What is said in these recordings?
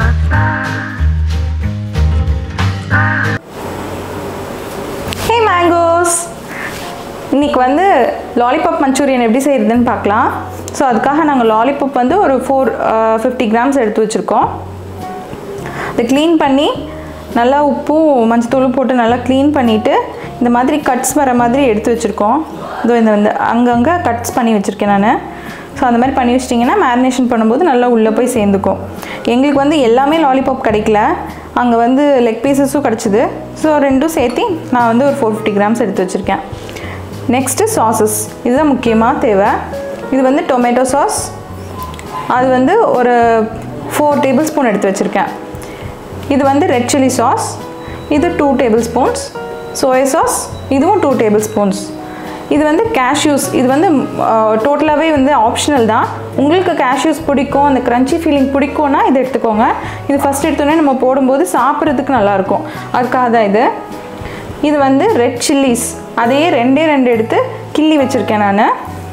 ஹே mangoes இன்னைக்கு வந்து lollipop Manchurian எப்படி செய்கிறதுன்னு பார்க்கலாம் ஸோ அதுக்காக நாங்கள் லாலிபாப் வந்து ஒரு ஃபோர் ஃபிஃப்டி கிராம்ஸ் எடுத்து வச்சுருக்கோம் அதை க்ளீன் பண்ணி நல்லா உப்பும் மஞ்சத்தூளும் போட்டு நல்லா க்ளீன் பண்ணிவிட்டு இந்த மாதிரி கட்ஸ் வர மாதிரி எடுத்து வச்சுருக்கோம் இதோ இந்த வந்து அங்கங்கே கட்ஸ் பண்ணி வச்சுருக்கேன் நான் ஸோ அந்த மாதிரி பண்ணி வச்சிட்டிங்கன்னா மேரினேஷன் பண்ணும்போது நல்லா உள்ளே போய் சேர்ந்துக்கும் எங்களுக்கு வந்து எல்லாமே லாலிபாப் கிடைக்கல அங்கே வந்து லெக் பீசஸும் கிடச்சிது ஸோ ரெண்டும் சேர்த்து நான் வந்து ஒரு ஃபோர் ஃபிஃப்டி கிராம்ஸ் எடுத்து வச்சுருக்கேன் நெக்ஸ்ட்டு சாசஸ் இதுதான் முக்கியமாக தேவை இது வந்து டொமேட்டோ சாஸ் அது வந்து ஒரு ஃபோர் டேபிள் ஸ்பூன் எடுத்து வச்சுருக்கேன் இது வந்து ரெட் சில்லி சாஸ் இது two tablespoons soya sauce இதுவும் டூ டேபிள் ஸ்பூன்ஸ் இது வந்து கேஷ்யூஸ் இது வந்து டோட்டலாகவே வந்து ஆப்ஷனல் தான் உங்களுக்கு கேஷ்யூஸ் பிடிக்கும் அந்த க்ரன்ச்சி ஃபீலிங் பிடிக்கும்னா இது எடுத்துக்கோங்க இது ஃபஸ்ட் எடுத்தோடனே நம்ம போடும்போது சாப்பிட்றதுக்கு நல்லாயிருக்கும் அதுக்காக தான் இது இது வந்து ரெட் சில்லிஸ் அதையே ரெண்டே ரெண்டு எடுத்து கிள்ளி வச்சுருக்கேன் நான்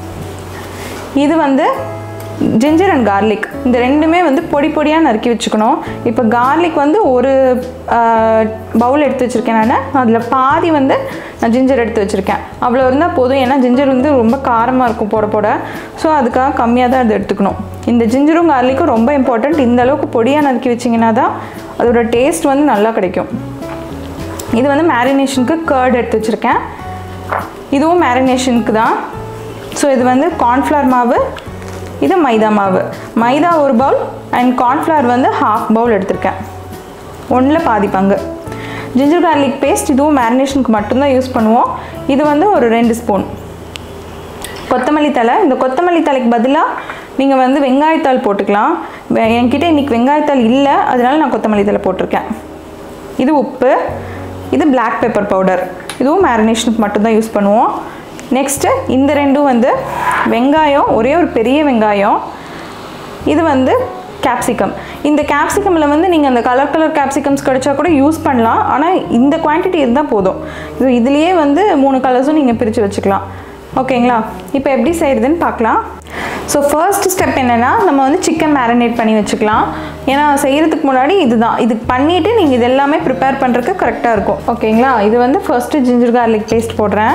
இது வந்து ஜிஞ்சர் அண்ட் கார்லிக் இந்த ரெண்டுமே வந்து பொடி பொடியாக நறுக்கி வச்சுக்கணும் இப்போ கார்லிக் வந்து ஒரு பவுல் எடுத்து வச்சுருக்கேன் நான் அதில் பாதி வந்து நான் ஜிஞ்சர் எடுத்து வச்சுருக்கேன் அவ்வளோ இருந்தால் போதும் ஏன்னா ஜிஞ்சர் வந்து ரொம்ப காரமாக இருக்கும் போட போட ஸோ அதுக்காக கம்மியாக தான் அது எடுத்துக்கணும் இந்த ஜிஞ்சரும் கார்லிக்கும் ரொம்ப இம்பார்ட்டண்ட் இந்த அளவுக்கு பொடியாக நறுக்கி வச்சிங்கன்னா தான் அதோட டேஸ்ட் வந்து நல்லா கிடைக்கும் இது வந்து மேரினேஷனுக்கு கர்ட் எடுத்து வச்சுருக்கேன் இதுவும் மேரினேஷனுக்கு தான் ஸோ இது வந்து கார்ன்ஃப்ளவர் மாவு இது மைதா மாவு மைதா ஒரு பவுல் அண்ட் கார்ன்ஃப்ளவர் வந்து ஹாஃப் பவுல் எடுத்திருக்கேன் ஒன்றில் பாதி பங்கு ஜிஞ்சர் கார்லிக் பேஸ்ட் இதுவும் மேரினேஷனுக்கு மட்டும்தான் யூஸ் பண்ணுவோம் இது வந்து ஒரு ரெண்டு ஸ்பூன் கொத்தமல்லி தழை இந்த கொத்தமல்லி தலைக்கு பதிலாக நீங்கள் வந்து வெங்காயத்தாள் போட்டுக்கலாம் வெ- என்கிட்ட இன்றைக்கி வெங்காயத்தாள் இல்லை அதனால நான் கொத்தமல்லி தழை போட்டிருக்கேன் இது உப்பு இது Black பெப்பர் பவுடர் இதுவும் மேரினேஷனுக்கு மட்டும்தான் யூஸ் பண்ணுவோம் நெக்ஸ்ட்டு இந்த ரெண்டும் வந்து வெங்காயம் ஒரே ஒரு பெரிய வெங்காயம் இது வந்து கேப்சிகம் இந்த கேப்சிகமில் வந்து நீங்கள் அந்த கலர் கலர் கேப்சிகம்ஸ் கிடைச்சா கூட யூஸ் பண்ணலாம் ஆனால் இந்த குவான்டிட்டி இருந்தால் போதும் இது இதுலேயே வந்து மூணு கலர்ஸும் நீங்கள் பிரித்து வச்சுக்கலாம் ஓகேங்களா இப்போ எப்படி செய்கிறதுன்னு பார்க்கலாம் ஸோ ஃபர்ஸ்ட் ஸ்டெப் என்னென்னா நம்ம வந்து சிக்கன் மேரினேட் பண்ணி வச்சுக்கலாம் ஏன்னா செய்கிறதுக்கு முன்னாடி இதுதான் இது பண்ணிவிட்டு நீங்கள் இது எல்லாமே ப்ரிப்பேர் பண்ணுறதுக்கு கரெக்டாக இருக்கும் ஓகேங்களா இது வந்து ஃபர்ஸ்ட்டு ஜிஞ்சர் கார்லிக் பேஸ்ட் போடுறேன்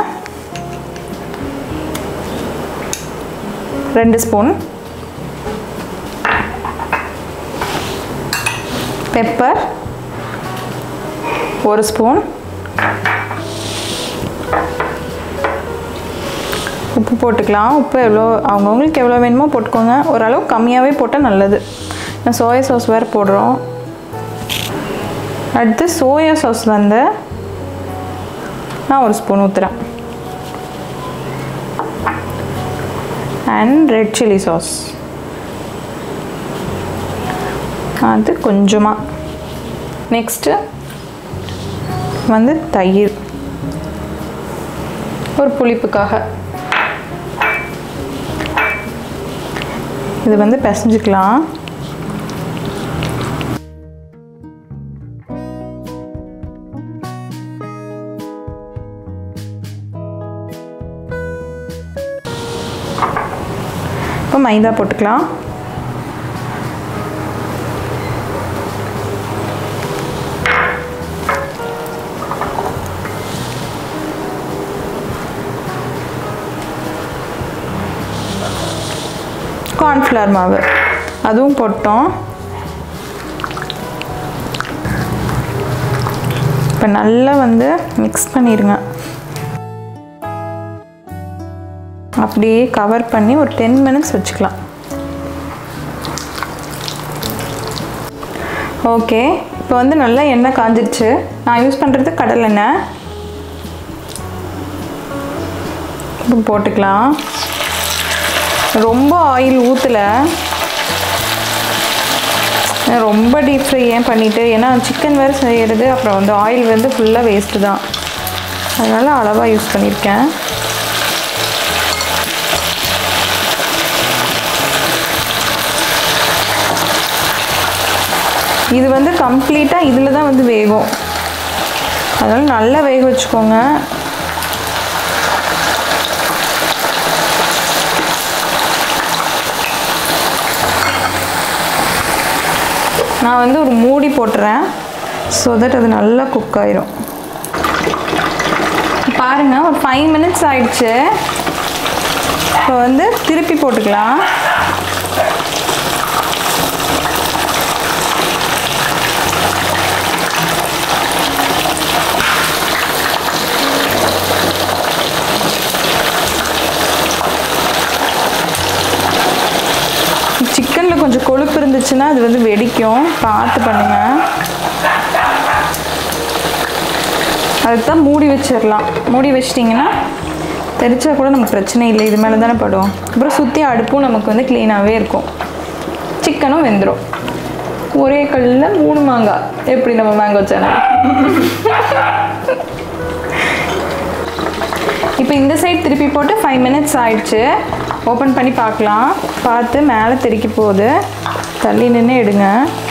ரெண்டு ஸ்பூன் பெப்பர் ஒரு ஸ்பூன் உப்பு போட்டுக்கலாம் உப்பு எவ்வளோ அவங்கவுங்களுக்கு எவ்வளோ வேணுமோ போட்டுக்கோங்க ஓரளவு கம்மியாகவே போட்டால் நல்லது நான் சோயா சாஸ் வேறு போடுறோம் அடுத்து சோயா சாஸ் வந்து நான் ஒரு ஸ்பூன் ஊற்றுறேன் அண்ட் ரெட் சில்லி சாஸ் அது கொஞ்சமாக நெக்ஸ்ட்டு வந்து தயிர் ஒரு புளிப்புக்காக இது வந்து பிசைஞ்சுக்கலாம் இப்போ மைதா போட்டுக்கலாம் கார்ன்ஃப்ளவர் மாவு அதுவும் போட்டோம் இப்போ நல்லா வந்து மிக்ஸ் பண்ணிடுங்க அப்படியே கவர் பண்ணி ஒரு டென் மினிட்ஸ் வச்சுக்கலாம் ஓகே இப்போ வந்து நல்லா எண்ணெய் காஞ்சிருச்சு நான் யூஸ் பண்ணுறது கடல் எண்ணெய் இப்போ போட்டுக்கலாம் ரொம்ப ஆயில் ஊற்றலை ரொம்ப டீப் ஃப்ரை ஏன் பண்ணிவிட்டு ஏன்னா சிக்கன் வேறு செய்கிறது அப்புறம் வந்து ஆயில் வந்து ஃபுல்லாக வேஸ்ட்டு தான் அதனால் அளவாக யூஸ் பண்ணியிருக்கேன் இது வந்து கம்ப்ளீட்டாக இதில் தான் வந்து வேகும் அதனால் நல்லா வேக வச்சுக்கோங்க நான் வந்து ஒரு மூடி போட்டுறேன் ஸோ தட் அது நல்லா குக் ஆயிரும் பாருங்க ஒரு ஃபைவ் மினிட்ஸ் ஆயிடுச்சு இப்போ வந்து திருப்பி போட்டுக்கலாம் சிக்கனில் கொஞ்சம் கொழுப்பு இருந்துச்சுன்னா அது வந்து வெடிக்கும் பார்த்து பண்ணுங்க அதுக்கு தான் மூடி வச்சிடலாம் மூடி வச்சிட்டிங்கன்னா தெரிச்சா கூட நமக்கு பிரச்சனை இல்லை இது மேலே தானே படும் அப்புறம் சுற்றி அடுப்பும் நமக்கு வந்து க்ளீனாகவே இருக்கும் சிக்கனும் வெந்துடும் ஒரே கல்லில் மூணு மாங்காய் எப்படி நம்ம மேங்கோ சேனல் இப்போ இந்த சைடு திருப்பி போட்டு ஃபைவ் மினிட்ஸ் ஆயிடுச்சு ஓப்பன் பண்ணி பார்க்கலாம் பார்த்து மேலே தெறிக்க போகுது தள்ளி நின்று எடுங்க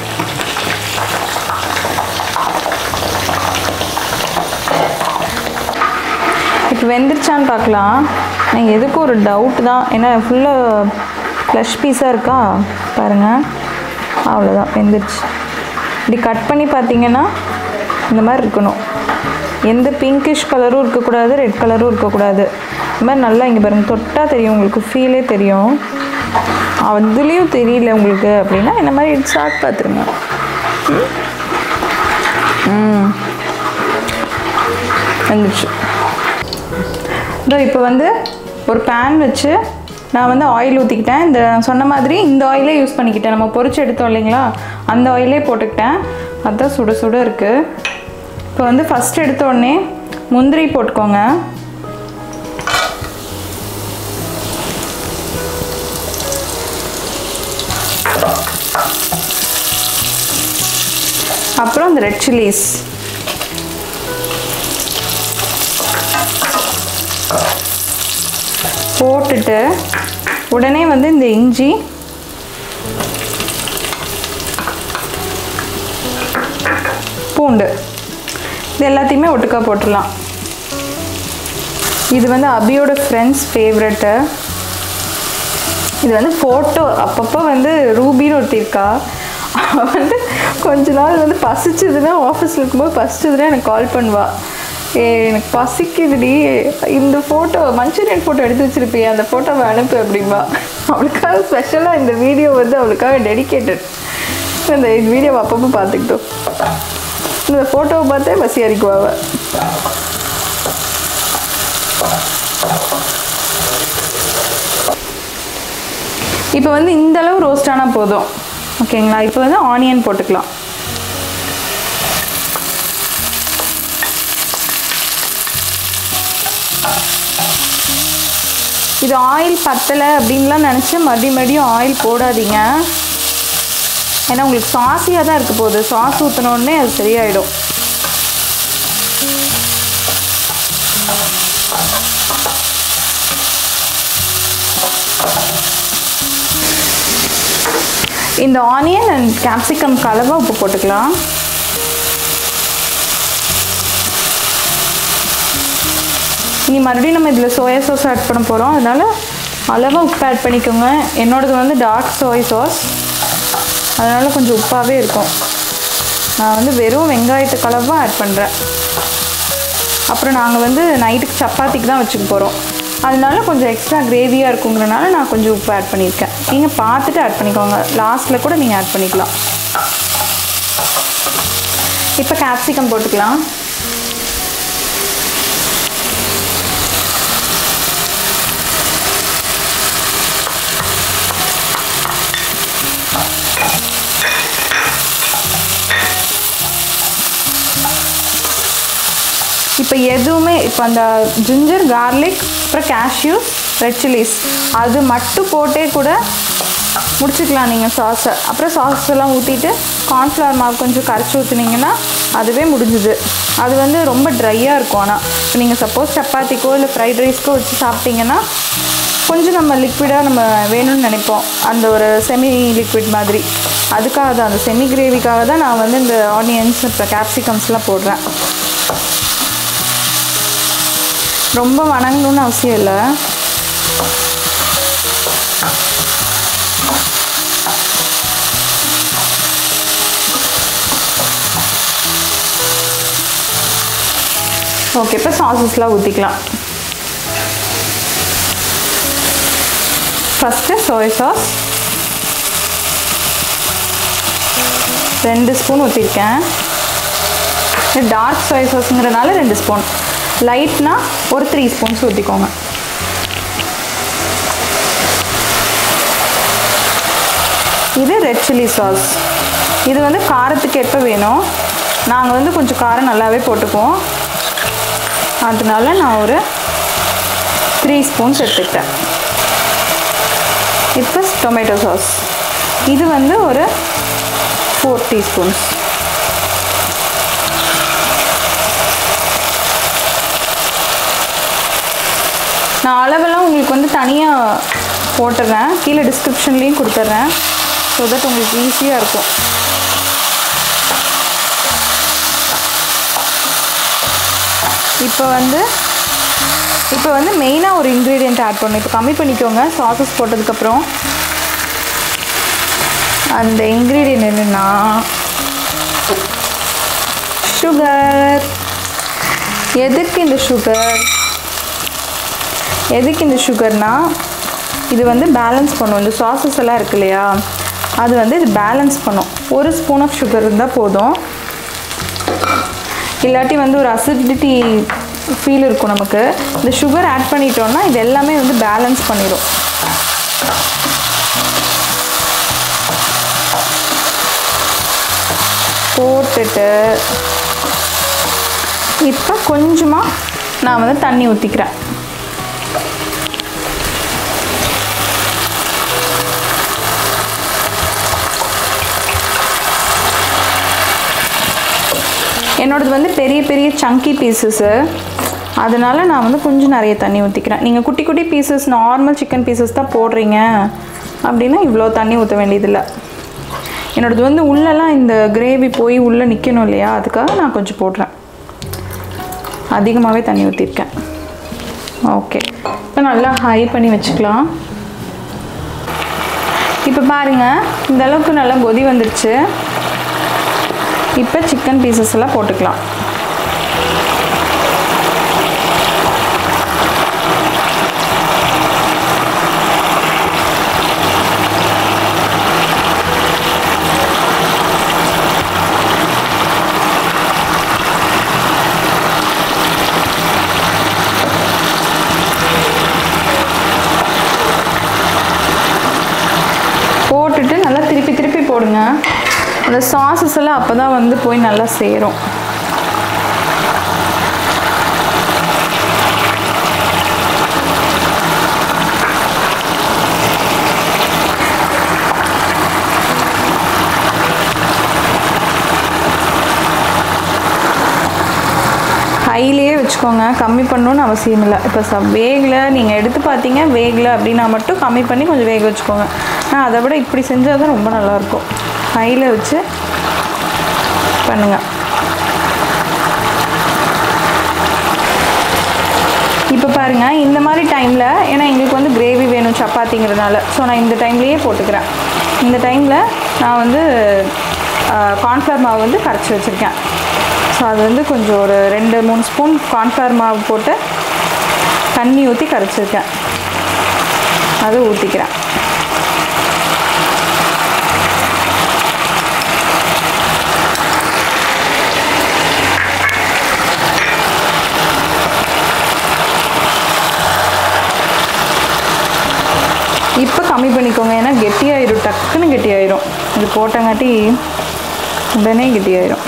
இப்போ வெந்துருச்சான்னு பார்க்கலாம் எனக்கு எதுக்கும் ஒரு டவுட் தான் ஏன்னா ஃபுல்லாக ஃப்ளஷ் பீஸாக இருக்கா பாருங்கள் அவ்வளோதான் வெந்துருச்சு இப்படி கட் பண்ணி பார்த்தீங்கன்னா இந்த மாதிரி இருக்கணும் எந்த பிங்கிஷ் கலரும் இருக்கக்கூடாது ரெட் கலரும் இருக்கக்கூடாது இந்த மாதிரி நல்லா இங்கே பாருங்கள் தொட்டால் தெரியும் உங்களுக்கு ஃபீலே தெரியும் அதுலேயும் தெரியல உங்களுக்கு அப்படின்னா இந்த மாதிரி சாட் பார்த்துருங்க ம் வந்துச்சு இதோ இப்போ வந்து ஒரு பேன் வச்சு நான் வந்து ஆயில் ஊற்றிக்கிட்டேன் இந்த சொன்ன மாதிரி இந்த ஆயிலே யூஸ் பண்ணிக்கிட்டேன் நம்ம பொரிச்சு எடுத்தோம் இல்லைங்களா அந்த ஆயிலே போட்டுக்கிட்டேன் அதுதான் சுட சுட இருக்குது இப்போ வந்து ஃபஸ்ட் எடுத்த உடனே முந்திரி போட்டுக்கோங்க அப்புறம் இந்த ரெட் சில்லிஸ் போட்டுட்டு உடனே வந்து இந்த இஞ்சி பூண்டு இது எல்லாத்தையுமே ஒட்டுக்கா போட்டுடலாம் இது வந்து அபியோட ஃப்ரெண்ட்ஸ் ஃபேவரெட்டு இது வந்து ஃபோட்டோ அப்பப்போ வந்து ரூபின்னு ஒருத்தி இருக்கா அவ வந்து கொஞ்ச நாள் வந்து பசிச்சதுன்னா ஆஃபீஸில் இருக்கும்போது பசிச்சதுன்னா எனக்கு கால் பண்ணுவா ஏ எனக்கு பசிக்குதுடி இந்த ஃபோட்டோ மஞ்சூரியன் ஃபோட்டோ எடுத்து வச்சிருப்பியே அந்த ஃபோட்டோவை அனுப்பு அப்படிம்பா அவளுக்காக ஸ்பெஷலாக இந்த வீடியோ வந்து அவளுக்காக டெடிகேட்டட் இந்த வீடியோவை அப்பப்போ பார்த்துக்கிட்டோம் இந்த ஃபோட்டோவை பார்த்தே பசி அறிக்குவா அவ இப்போ வந்து இந்த அளவு ரோஸ்ட் ஆனால் போதும் ஓகேங்களா இப்போ வந்து ஆனியன் போட்டுக்கலாம் இது ஆயில் பத்தலை அப்படின்லாம் நினச்சி மறுபடியும் மறுபடியும் ஆயில் போடாதீங்க ஏன்னா உங்களுக்கு சாஸியாக தான் இருக்க போகுது சாஸ் ஊற்றினோடனே அது சரியாயிடும் இந்த ஆனியன் அண்ட் கேப்சிகம் கலவை உப்பு போட்டுக்கலாம் இனி மறுபடியும் நம்ம இதில் சோயா சாஸ் ஆட் பண்ண போகிறோம் அதனால அளவாக உப்பு ஆட் பண்ணிக்கோங்க என்னோடது வந்து டார்க் சோய் சாஸ் அதனால் கொஞ்சம் உப்பாகவே இருக்கும் நான் வந்து வெறும் வெங்காயத்து கலவாக ஆட் பண்ணுறேன் அப்புறம் நாங்கள் வந்து நைட்டுக்கு சப்பாத்திக்கு தான் வச்சுக்க போகிறோம் அதனால கொஞ்சம் எக்ஸ்ட்ரா கிரேவியாக இருக்குங்கிறனால நான் கொஞ்சம் உப்பு ஆட் பண்ணியிருக்கேன் நீங்கள் பார்த்துட்டு ஆட் பண்ணிக்கோங்க லாஸ்ட்டில் கூட நீங்கள் ஆட் பண்ணிக்கலாம் இப்போ கேப்சிகம் போட்டுக்கலாம் இப்போ எதுவுமே இப்போ அந்த ஜிஞ்சர் கார்லிக் அப்புறம் கேஷ்யூ ரெட் சில்லிஸ் அது மட்டும் போட்டே கூட முடிச்சுக்கலாம் நீங்கள் சாஸை அப்புறம் சாஸ் எல்லாம் ஊற்றிட்டு கார்ன்ஃப்ளவர் மாவு கொஞ்சம் கரைச்சி ஊற்றுனீங்கன்னா அதுவே முடிஞ்சுது அது வந்து ரொம்ப ட்ரையாக இருக்கும் ஆனால் இப்போ நீங்கள் சப்போஸ் சப்பாத்திக்கோ இல்லை ஃப்ரைட் ரைஸ்க்கோ வச்சு சாப்பிட்டீங்கன்னா கொஞ்சம் நம்ம லிக்விடாக நம்ம வேணும்னு நினைப்போம் அந்த ஒரு செமி லிக்விட் மாதிரி அதுக்காக தான் அந்த செமி கிரேவிக்காக தான் நான் வந்து இந்த ஆனியன்ஸ் இப்போ கேப்சிகம்ஸ்லாம் போடுறேன் ரொம்ப வணங்கணும்னு அவசியம் இல்லை ஓகே இப்போ சாசஸ்லாம் ஊற்றிக்கலாம் ஃபஸ்ட்டு சோய் சாஸ் ரெண்டு ஸ்பூன் ஊற்றிருக்கேன் டார்க் சோய் சாஸுங்கிறனால ரெண்டு ஸ்பூன் லைட்னா ஒரு த்ரீ ஸ்பூன்ஸ் ஊற்றிக்கோங்க இது ரெட் சில்லி சாஸ் இது வந்து காரத்துக்கு எப்போ வேணும் நாங்கள் வந்து கொஞ்சம் காரம் நல்லாவே போட்டுக்குவோம் அதனால நான் ஒரு த்ரீ ஸ்பூன்ஸ் எடுத்துக்கிட்டேன் இப்போ டொமேட்டோ சாஸ் இது வந்து ஒரு ஃபோர் டீஸ்பூன்ஸ் நான் அளவெல்லாம் உங்களுக்கு வந்து தனியாக போட்டுடுறேன் கீழே டிஸ்கிரிப்ஷன்லேயும் கொடுத்துட்றேன் ஸோ தட் உங்களுக்கு ஈஸியாக இருக்கும் இப்போ வந்து இப்போ வந்து மெயினாக ஒரு இன்க்ரீடியண்ட் ஆட் பண்ணணும் இப்போ கம்மி பண்ணிக்கோங்க சாசஸ் போட்டதுக்கப்புறம் அந்த இன்க்ரீடியன்ட் என்னென்னா சுகர் எதுக்கு இந்த சுகர் எதுக்கு இந்த சுகர்னா இது வந்து பேலன்ஸ் பண்ணும் இந்த சாசஸ் எல்லாம் இருக்கு இல்லையா அது வந்து இது பேலன்ஸ் பண்ணும் ஒரு ஸ்பூன் ஆஃப் சுகர் இருந்தால் போதும் இல்லாட்டி வந்து ஒரு அசிடிட்டி ஃபீல் இருக்கும் நமக்கு இந்த சுகர் ஆட் பண்ணிட்டோம்னா இது எல்லாமே வந்து பேலன்ஸ் பண்ணிடும் போட்டுட்டு இப்போ கொஞ்சமாக நான் வந்து தண்ணி ஊற்றிக்கிறேன் என்னோடது வந்து பெரிய பெரிய சங்கி பீசஸ்ஸு அதனால நான் வந்து கொஞ்சம் நிறைய தண்ணி ஊற்றிக்கிறேன் நீங்கள் குட்டி குட்டி பீசஸ் நார்மல் சிக்கன் பீசஸ் தான் போடுறீங்க அப்படின்னா இவ்வளோ தண்ணி ஊற்ற வேண்டியதில்லை என்னோடது வந்து உள்ளெல்லாம் இந்த கிரேவி போய் உள்ளே நிற்கணும் இல்லையா அதுக்காக நான் கொஞ்சம் போடுறேன் அதிகமாகவே தண்ணி ஊற்றிருக்கேன் ஓகே இப்போ நல்லா ஹை பண்ணி வச்சுக்கலாம் இப்போ பாருங்கள் இந்த அளவுக்கு நல்லா கொதி வந்துடுச்சு இப்போ சிக்கன் பீசஸ் எல்லாம் போட்டுக்கலாம் போட்டுட்டு நல்லா திருப்பி திருப்பி போடுங்க அந்த சாசஸ் எல்லாம் அப்போ தான் வந்து போய் நல்லா சேரும் ஹைலேயே வச்சுக்கோங்க கம்மி பண்ணணும்னு அவசியம் இல்லை இப்போ ச வேகலை நீங்கள் எடுத்து பார்த்தீங்க வேகலை அப்படின்னா மட்டும் கம்மி பண்ணி கொஞ்சம் வேக வச்சுக்கோங்க ஆனால் அதை விட இப்படி செஞ்சால் தான் ரொம்ப நல்லாயிருக்கும் ஹையில் வச்சு பண்ணுங்கள் இப்போ பாருங்கள் இந்த மாதிரி டைமில் ஏன்னா எங்களுக்கு வந்து கிரேவி வேணும் சப்பாத்திங்கிறதுனால ஸோ நான் இந்த டைம்லேயே போட்டுக்கிறேன் இந்த டைமில் நான் வந்து கார்ன்ஃப்ளவர் மாவு வந்து கரைச்சி வச்சுருக்கேன் ஸோ அது வந்து கொஞ்சம் ஒரு ரெண்டு மூணு ஸ்பூன் கார்ன்ஃப்ளவர் மாவு போட்டு தண்ணி ஊற்றி கரைச்சிருக்கேன் அது ஊற்றிக்கிறேன் இப்போ கம்மி பண்ணிக்கோங்க ஏன்னா கெட்டியாயிடும் டக்குன்னு கெட்டியாயிரும் இது போட்டங்காட்டி உடனே கெட்டியாயிரும்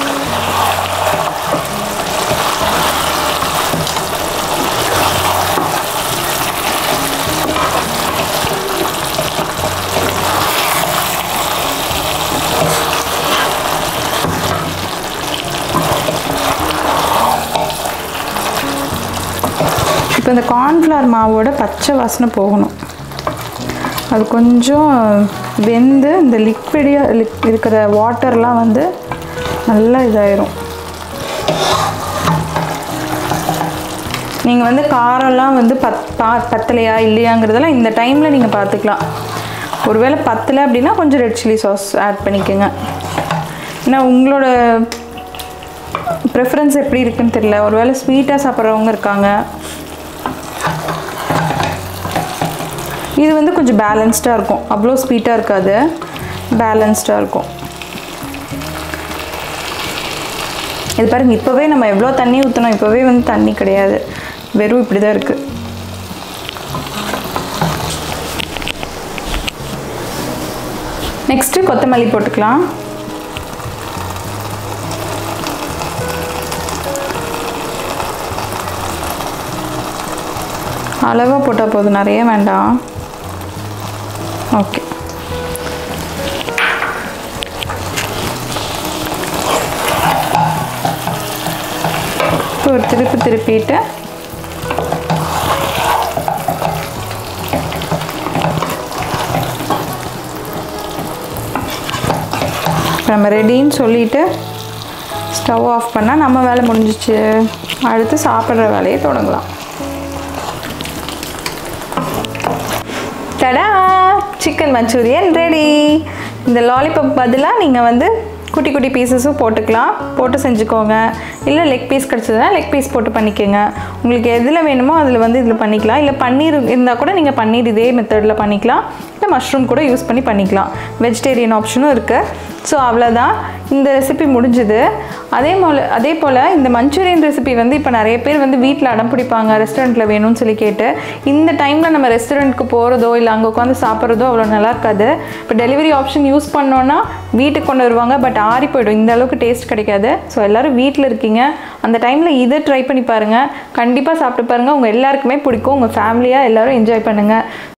இப்போ இந்த கார்ன்ஃப்ளவர் மாவோட பச்சை வாசனை போகணும் அது கொஞ்சம் வெந்து இந்த லிக்விடியாக லிக் இருக்கிற வாட்டர்லாம் வந்து நல்லா இதாயிரும் நீங்கள் வந்து காரம்லாம் வந்து பத் பா பத்தலையா இல்லையாங்கிறதெல்லாம் இந்த டைமில் நீங்கள் பார்த்துக்கலாம் ஒருவேளை பத்தலை அப்படின்னா கொஞ்சம் ரெட் சில்லி சாஸ் ஆட் பண்ணிக்கோங்க ஏன்னா உங்களோட ப்ரிஃபரன்ஸ் எப்படி இருக்குன்னு தெரியல ஒருவேளை ஸ்வீட்டாக சாப்பிட்றவங்க இருக்காங்க இது வந்து கொஞ்சம் பேலன்ஸ்டாக இருக்கும் அவ்வளோ ஸ்வீட்டாக இருக்காது பேலன்ஸ்டாக இருக்கும் இது பாருங்க இப்போவே நம்ம எவ்வளோ தண்ணி ஊற்றணும் இப்போவே வந்து தண்ணி கிடையாது வெறும் இப்படி தான் இருக்குது நெக்ஸ்ட்டு கொத்தமல்லி போட்டுக்கலாம் அளவாக போட்டால் போதும் நிறைய வேண்டாம் ஓகே இப்போ ஒரு திருப்பி திருப்பிட்டு இப்போ நம்ம ரெடின்னு சொல்லிட்டு ஸ்டவ் ஆஃப் பண்ணால் நம்ம வேலை முடிஞ்சிச்சு அடுத்து சாப்பிட்ற வேலையை தொடங்கலாம் டடா சிக்கன் மஞ்சூரியன் ரெடி இந்த லாலிபப் பதிலாக நீங்கள் வந்து குட்டி குட்டி பீசஸும் போட்டுக்கலாம் போட்டு செஞ்சுக்கோங்க இல்லை லெக் பீஸ் கிடச்சதுன்னா லெக் பீஸ் போட்டு பண்ணிக்கோங்க உங்களுக்கு எதில் வேணுமோ அதில் வந்து இதில் பண்ணிக்கலாம் இல்லை பன்னீர் இருந்தால் கூட நீங்கள் பன்னீர் இதே மெத்தடில் பண்ணிக்கலாம் இல்லை மஷ்ரூம் கூட யூஸ் பண்ணி பண்ணிக்கலாம் வெஜிடேரியன் ஆப்ஷனும் இருக்குது ஸோ அவ்வளோதான் இந்த ரெசிபி முடிஞ்சுது அதே போல் அதே போல் இந்த மஞ்சூரியன் ரெசிபி வந்து இப்போ நிறைய பேர் வந்து வீட்டில் அடம் பிடிப்பாங்க ரெஸ்டாரண்ட்டில் வேணும்னு சொல்லி கேட்டு இந்த டைமில் நம்ம ரெஸ்டாரண்ட்டுக்கு போகிறதோ இல்லை அங்கே உட்காந்து சாப்பிட்றதோ அவ்வளோ நல்லா இருக்காது இப்போ டெலிவரி ஆப்ஷன் யூஸ் பண்ணோன்னா வீட்டுக்கு கொண்டு வருவாங்க பட் ஆறி போயிடும் இந்த அளவுக்கு டேஸ்ட் கிடைக்காது ஸோ எல்லோரும் வீட்டில் இருக்கீங்க அந்த டைமில் இதை ட்ரை பண்ணி பாருங்கள் கண்டிப்பாக சாப்பிட்டு பாருங்கள் உங்கள் எல்லாருக்குமே பிடிக்கும் உங்கள் ஃபேமிலியாக எல்லோரும் என்ஜாய் பண்ணுங்கள்